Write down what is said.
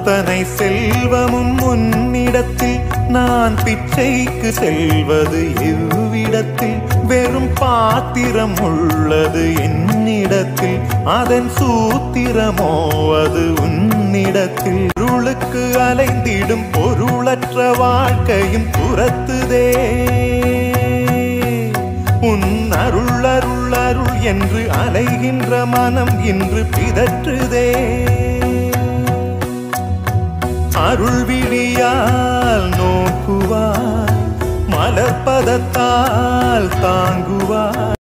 அத்தனை செல்வமும் உன்னிடத்தில் நான் பிச்சைக்கு செல்வது எவ்விடத்தில் வெறும் பாத்திரம் உள்ளது என்னிடத்தில் அதன் சூத்திரமோ அது உன்னிடத்தில் பொருளுக்கு அலைந்திடும் பொருளற்ற வாழ்க்கையும் துரத்துதே உன் அருள் அருள் அருள் என்று அலைகின்ற மனம் இன்று பிதற்றுதே அருள் விழியால் நோக்குவார் மலர்பதத்தால் தாங்குவார்